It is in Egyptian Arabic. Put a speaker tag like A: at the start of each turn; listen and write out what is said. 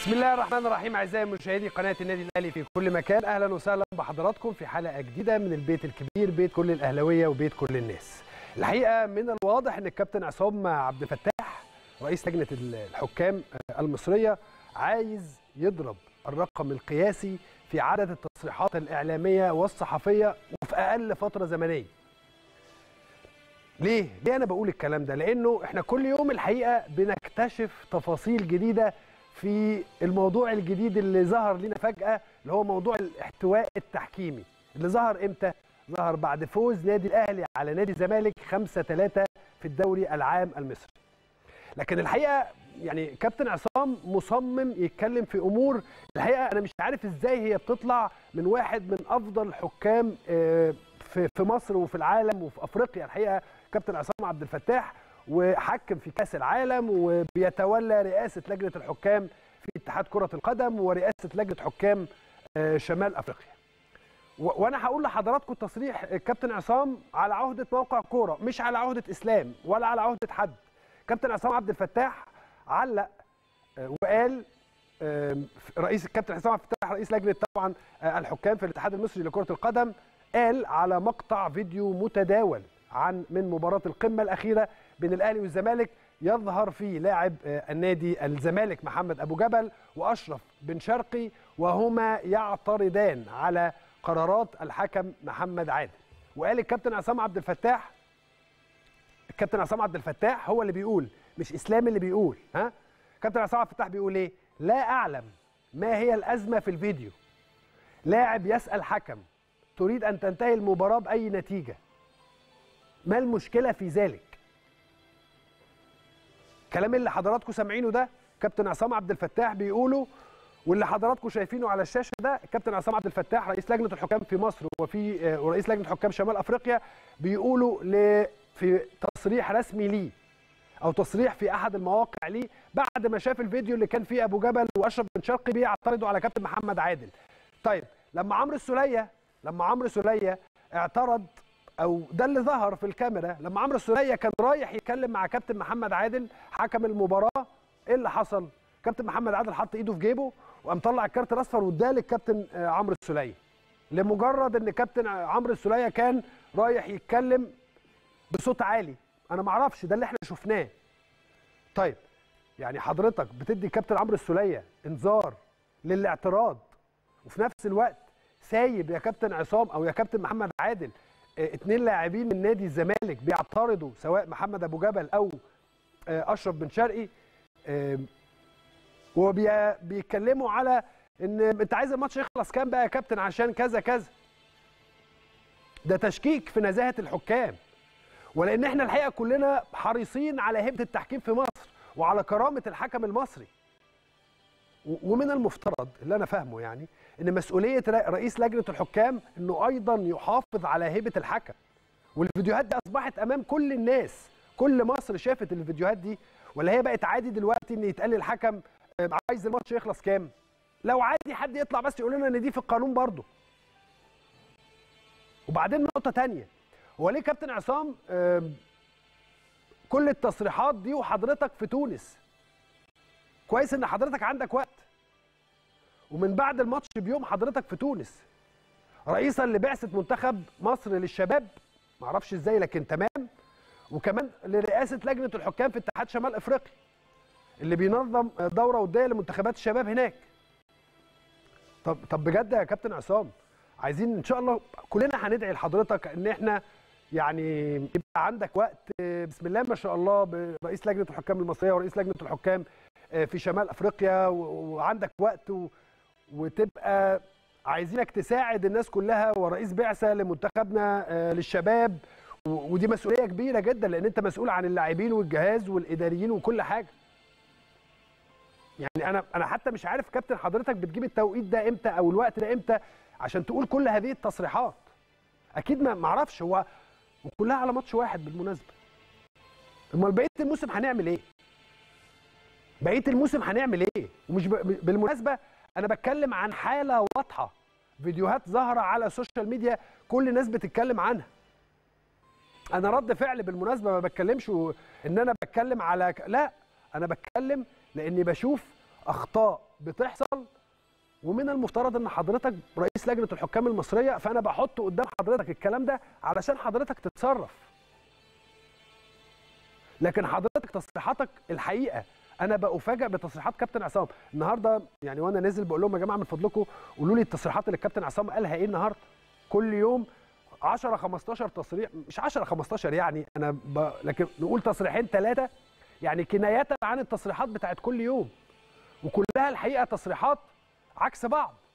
A: بسم الله الرحمن الرحيم اعزائي مشاهدي قناه النادي الاهلي في كل مكان اهلا وسهلا بحضراتكم في حلقه جديده من البيت الكبير بيت كل الاهلاويه وبيت كل الناس الحقيقه من الواضح ان الكابتن عصام عبد الفتاح رئيس لجنه الحكام المصريه عايز يضرب الرقم القياسي في عدد التصريحات الاعلاميه والصحفيه وفي اقل فتره زمنيه ليه؟ ليه أنا بقول الكلام ده؟ لأنه إحنا كل يوم الحقيقة بنكتشف تفاصيل جديدة في الموضوع الجديد اللي ظهر لنا فجأة اللي هو موضوع الاحتواء التحكيمي اللي ظهر إمتى؟ ظهر بعد فوز نادي الأهلي على نادي الزمالك 5-3 في الدوري العام المصري. لكن الحقيقة يعني كابتن عصام مصمم يتكلم في أمور الحقيقة أنا مش عارف إزاي هي بتطلع من واحد من أفضل حكام في مصر وفي العالم وفي أفريقيا الحقيقة كابتن عصام عبد الفتاح وحكم في كاس العالم وبيتولى رئاسه لجنه الحكام في اتحاد كره القدم ورئاسه لجنه حكام شمال افريقيا. وانا هقول لحضراتكم تصريح الكابتن عصام على عهده موقع كوره مش على عهده اسلام ولا على عهده حد. كابتن عصام عبد الفتاح علق وقال رئيس الكابتن عصام عبد الفتاح رئيس لجنه طبعا الحكام في الاتحاد المصري لكره القدم قال على مقطع فيديو متداول عن من مباراه القمه الاخيره بين الاهلي والزمالك يظهر فيه لاعب النادي الزمالك محمد ابو جبل واشرف بن شرقي وهما يعترضان على قرارات الحكم محمد عادل وقال الكابتن عصام عبد الفتاح الكابتن عصام عبد الفتاح هو اللي بيقول مش اسلام اللي بيقول ها كابتن عصام عبد الفتاح بيقول ايه لا اعلم ما هي الازمه في الفيديو لاعب يسال حكم تريد ان تنتهي المباراه باي نتيجه ما المشكله في ذلك الكلام اللي حضراتكم سامعينه ده كابتن عصام عبد الفتاح بيقوله واللي حضراتكم شايفينه على الشاشه ده الكابتن عصام عبد الفتاح رئيس لجنه الحكام في مصر وفي ورئيس لجنه حكام شمال افريقيا بيقولوا ل في تصريح رسمي ليه او تصريح في احد المواقع ليه بعد ما شاف الفيديو اللي كان فيه ابو جبل واشرف بن شرقي بيعترضوا على كابتن محمد عادل طيب لما عمرو السوليه لما عمرو السوليه اعترض او ده اللي ظهر في الكاميرا لما عمرو السوليه كان رايح يتكلم مع كابتن محمد عادل حكم المباراه ايه اللي حصل كابتن محمد عادل حط ايده في جيبه وقام طلع الكارت الاصفر واداه للكابتن عمرو السوليه لمجرد ان كابتن عمرو السوليه كان رايح يتكلم بصوت عالي انا ما اعرفش ده اللي احنا شفناه طيب يعني حضرتك بتدي كابتن عمرو السوليه انذار للاعتراض وفي نفس الوقت سايب يا كابتن عصام او يا كابتن محمد عادل اتنين لاعبين من نادي الزمالك بيعترضوا سواء محمد ابو جبل او اشرف بن شرقي وبيتكلموا على ان انت عايز الماتش يخلص كام بقى يا كابتن عشان كذا كذا ده تشكيك في نزاهه الحكام ولان احنا الحقيقه كلنا حريصين على هيبه التحكيم في مصر وعلى كرامه الحكم المصري ومن المفترض اللي انا فاهمه يعني ان مسؤوليه رئيس لجنه الحكام انه ايضا يحافظ على هيبه الحكم والفيديوهات دي اصبحت امام كل الناس كل مصر شافت الفيديوهات دي ولا هي بقت عادي دلوقتي ان يتقال للحكم عايز الماتش يخلص كام لو عادي حد يطلع بس يقول لنا ان دي في القانون برضه وبعدين نقطه تانية هو ليه كابتن عصام كل التصريحات دي وحضرتك في تونس كويس ان حضرتك عندك وقت ومن بعد الماتش بيوم حضرتك في تونس رئيسا لبعثه منتخب مصر للشباب معرفش ازاي لكن تمام وكمان لرئاسه لجنه الحكام في اتحاد شمال افريقيا اللي بينظم دوره وديه لمنتخبات الشباب هناك طب طب بجد يا كابتن عصام عايزين ان شاء الله كلنا هندعي لحضرتك ان احنا يعني يبقى عندك وقت بسم الله ما شاء الله برئيس لجنه الحكام المصريه ورئيس لجنه الحكام في شمال افريقيا وعندك وقت و... وتبقى عايزينك تساعد الناس كلها ورئيس بعثه لمنتخبنا للشباب ودي مسؤوليه كبيره جدا لان انت مسؤول عن اللاعبين والجهاز والاداريين وكل حاجه. يعني انا انا حتى مش عارف كابتن حضرتك بتجيب التوقيت ده امتى او الوقت ده امتى عشان تقول كل هذه التصريحات. اكيد ما اعرفش هو وكلها على ماتش واحد بالمناسبه. امال بقيه الموسم هنعمل ايه؟ بقيه الموسم هنعمل ايه؟ ومش ب... بالمناسبه انا بتكلم عن حاله واضحه فيديوهات ظاهره على السوشيال ميديا كل الناس بتتكلم عنها انا رد فعل بالمناسبه ما بتكلمش و... ان انا بتكلم على لا انا بتكلم لاني بشوف اخطاء بتحصل ومن المفترض ان حضرتك رئيس لجنه الحكام المصريه فانا بحط قدام حضرتك الكلام ده علشان حضرتك تتصرف لكن حضرتك تصريحاتك الحقيقه انا بفاجئ بتصريحات كابتن عصام النهارده يعني وانا نازل بقول لهم يا جماعه من فضلكم قولوا لي التصريحات اللي الكابتن عصام قالها ايه النهارده كل يوم 10 15 تصريح مش 10 15 يعني انا ب... لكن نقول تصريحين ثلاثه يعني كنايات عن التصريحات بتاعت كل يوم وكلها الحقيقه تصريحات عكس بعض